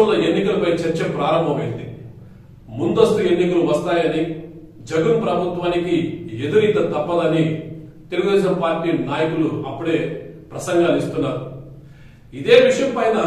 రాష్ట్రంలో ఎన్నికలపై చర్చ ప్రారంభమైంది ముందస్తు ఎన్నికలు వస్తాయని జగన్ ప్రభుత్వానికి ఎదురీత తప్పదని తెలుగుదేశం పార్టీ నాయకులు అప్పుడే ప్రసంగాలు ఇస్తున్నారు ఇదే విషయం పైన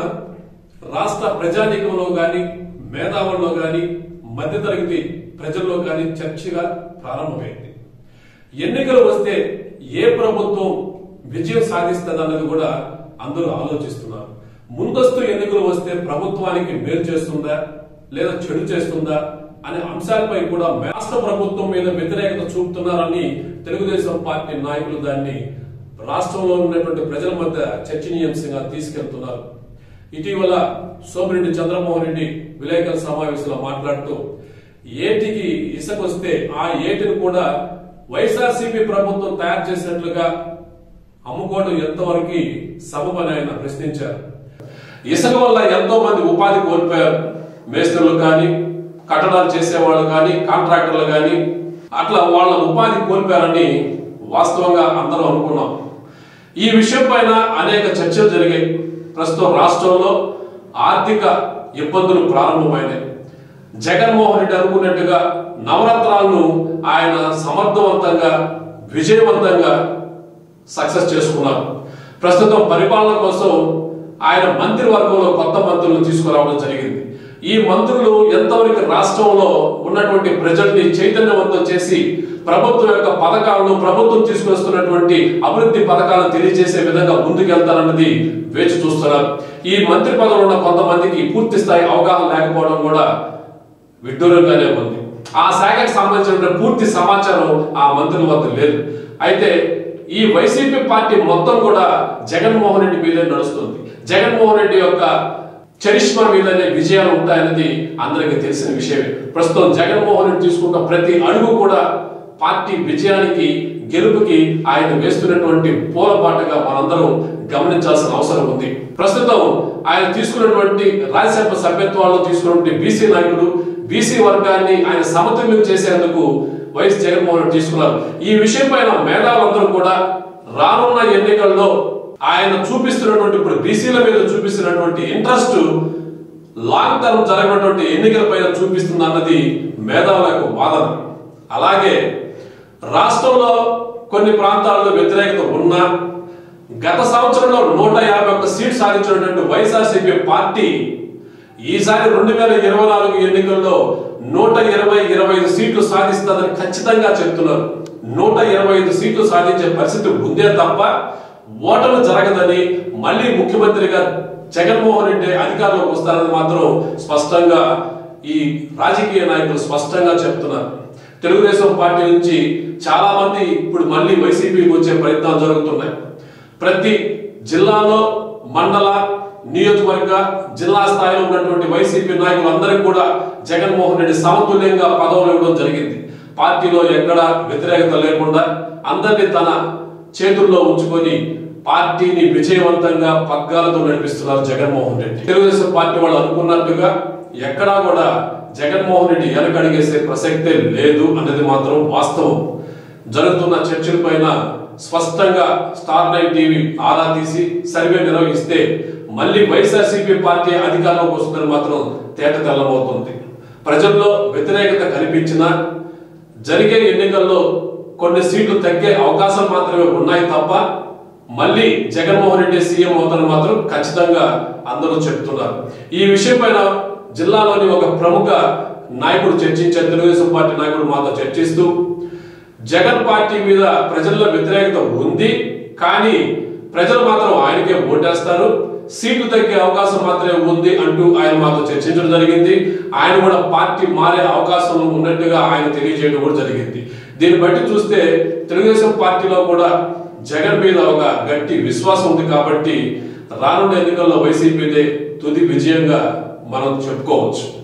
రాష్ట్ర ప్రజానీకంలో గాని మేధావుల్లో గాని మధ్యతరగతి ప్రజల్లో గాని చర్చగా ప్రారంభమైంది ఎన్నికలు వస్తే ఏ ప్రభుత్వం విజయం సాధిస్తుందన్నది కూడా అందరూ ఆలోచిస్తున్నారు ముందస్తు ఎన్నికలు వస్తే ప్రభుత్వానికి మేలు చేస్తుందా లేదా చెడు చేస్తుందా అనే అంశాలపై కూడా రాష్ట్ర ప్రభుత్వం మీద వ్యతిరేకత చూపుతున్నారని తెలుగుదేశం పార్టీ నాయకులు దాన్ని రాష్ట్రంలో ఉన్నటువంటి ప్రజల మధ్య చర్చనీయాంశంగా తీసుకెళ్తున్నారు ఇటీవల సోమిరెడ్డి చంద్రమోహన్ రెడ్డి విలేకరుల సమావేశంలో మాట్లాడుతూ ఏటికి ఇసుక వస్తే ఆ ఏటిని కూడా వైఎస్ఆర్సీపీ ప్రభుత్వం తయారు చేసినట్లుగా అమ్ముకోవడం ఎంతవరకు సబబని ఆయన ప్రశ్నించారు ఇసుక వల్ల ఎంతో మంది ఉపాధి కోల్పోయారు మేస్త్రులు కానీ కట్టడాలు చేసేవాళ్ళు కానీ కాంట్రాక్టర్లు కానీ అట్లా వాళ్ళ ఉపాధి కోల్పోయారని వాస్తవంగా అందరం అనుకున్నాం ఈ విషయం పైన అనేక చర్చలు జరిగాయి ప్రస్తుతం రాష్ట్రంలో ఆర్థిక ఇబ్బందులు ప్రారంభమైనాయి జగన్మోహన్ రెడ్డి అనుకున్నట్టుగా నవరత్నాలను ఆయన సమర్థవంతంగా విజయవంతంగా సక్సెస్ చేసుకున్నారు ప్రస్తుతం పరిపాలన కోసం ఆయన మంత్రివర్గంలో కొత్త మంత్రులను తీసుకురావడం జరిగింది ఈ మంత్రులు ఎంతవరకు రాష్ట్రంలో ఉన్నటువంటి ప్రజల్ని చైతన్యవంతం చేసి ప్రభుత్వం యొక్క పథకాలను ప్రభుత్వం తీసుకొస్తున్నటువంటి అభివృద్ధి పథకాలను తెలియజేసే విధంగా ముందుకెళ్తారన్నది వేచి చూస్తున్నారు ఈ మంత్రి పదవులు ఉన్న కొంతమందికి పూర్తి స్థాయి అవగాహన లేకపోవడం కూడా విడ్డూరంగానే ఉంది ఆ శాఖకు సంబంధించిన పూర్తి సమాచారం ఆ మంత్రుల వద్ద లేదు అయితే ఈ వైసీపీ పార్టీ మొత్తం కూడా జగన్మోహన్ రెడ్డి మీదే నడుస్తుంది జగన్మోహన్ రెడ్డి యొక్క చరిష్మా మీదనే విజయాలు ఉంటాయన్నది అందరికీ తెలిసిన విషయమే ప్రస్తుతం జగన్మోహన్ రెడ్డి తీసుకున్న ప్రతి అడుగు కూడా పార్టీ విజయానికి గెలుపుకి ఆయన వేస్తున్నటువంటి పూలబాటగా మనందరం గమనించాల్సిన అవసరం ఉంది ప్రస్తుతం ఆయన తీసుకున్నటువంటి రాజ్యసభ సభ్యత్వాల్లో తీసుకున్నటువంటి బీసీ నాయకుడు బీసీ వర్గాన్ని ఆయన సమతుల్యం చేసేందుకు వైఎస్ జగన్మోహన్ రెడ్డి తీసుకున్నారు ఈ విషయం పైన మేధావులందరూ కూడా రానున్న ఎన్నికల్లో ఆయన చూపిస్తున్నటువంటి ఇప్పుడు బీసీల మీద చూపిస్తున్నటువంటి ఇంట్రెస్ట్ లాంగ్ టర్మ్ జరిగినటువంటి ఎన్నికల పైన చూపిస్తుంది అన్నది మేధావుల యొక్క వాదన అలాగే రాష్ట్రంలో కొన్ని ప్రాంతాల్లో వ్యతిరేకత ఉన్నా గత సంవత్సరంలో నూట యాభై ఒక్క సీట్ సాధించినటువంటి వైఎస్ఆర్సీపీ పార్టీ ఈసారి రెండు వేల ఇరవై నాలుగు ఎన్నికల్లో నూట ఇరవై ఇరవై ఐదు సీట్లు సాధిస్తుందని ఖచ్చితంగా చెప్తున్నారు నూట ఇరవై ఐదు సీట్లు సాధించే పరిస్థితి ఉందే తప్ప ఓటమి జరగదని మళ్ళీ ముఖ్యమంత్రిగా జగన్మోహన్ రెడ్డి అధికారంలోకి వస్తారని మాత్రం స్పష్టంగా ఈ రాజకీయ నాయకులు స్పష్టంగా చెప్తున్నారు తెలుగుదేశం పార్టీ నుంచి చాలా మంది ఇప్పుడు మళ్ళీ వైసీపీకి వచ్చే ప్రయత్నాలు జరుగుతున్నాయి ప్రతి జిల్లాలో మండల నియోజకవర్గ జిల్లా స్థాయిలో ఉన్నటువంటి వైసీపీ నాయకులందరికీ కూడా జగన్మోహన్ రెడ్డి సమతుల్యంగా పదవులు ఇవ్వడం జరిగింది పార్టీలో ఎక్కడ వ్యతిరేకత లేకుండా అందరినీ తన చేతుల్లో ఉంచుకొని పార్టీని విజయవంతంగా పగ్గాలతో నడిపిస్తున్నారు జగన్మోహన్ రెడ్డి తెలుగుదేశం పార్టీ వాళ్ళు అనుకున్నట్టుగా ఎక్కడా కూడా జగన్మోహన్ రెడ్డి వెనకడిగేసే ప్రసక్తే లేదు అన్నది మాత్రం వాస్తవం జరుగుతున్న చర్చల పైన స్పష్టంగా స్టార్ నైన్ టీవీ ఆరా తీసి సర్వే నిర్వహిస్తే మళ్ళీ వైఎస్ఆర్సీపీ పార్టీ అధికారంలోకి వస్తుందని మాత్రం తేట తెల్లబోతుంది ప్రజల్లో వ్యతిరేకత కనిపించినా జరిగే ఎన్నికల్లో కొన్ని సీట్లు తగ్గే అవకాశాలు మాత్రమే ఉన్నాయి తప్ప మళ్ళీ జగన్మోహన్ రెడ్డి సీఎం అవుతారని మాత్రం ఖచ్చితంగా అందరూ చెప్తున్నారు ఈ విషయం పైన జిల్లాలోని ఒక ప్రముఖ నాయకుడు చర్చించారు తెలుగుదేశం పార్టీ నాయకుడు మాతో చర్చిస్తూ జగన్ పార్టీ మీద ప్రజల్లో వ్యతిరేకత ఉంది కానీ ప్రజలు మాత్రం ఆయనకే ఓటేస్తారు సీట్లు తగ్గే అవకాశం మాత్రమే ఉంది అంటూ ఆయన మాతో చర్చించడం జరిగింది ఆయన కూడా పార్టీ మారే అవకాశం ఉన్నట్టుగా ఆయన తెలియజేయడం కూడా జరిగింది దీన్ని బట్టి చూస్తే తెలుగుదేశం పార్టీలో కూడా జగన్ మీద ఒక గట్టి విశ్వాసం ఉంది కాబట్టి రానున్న ఎన్నికల్లో వైసీపీదే తుది విజయంగా మనం చెప్పుకోవచ్చు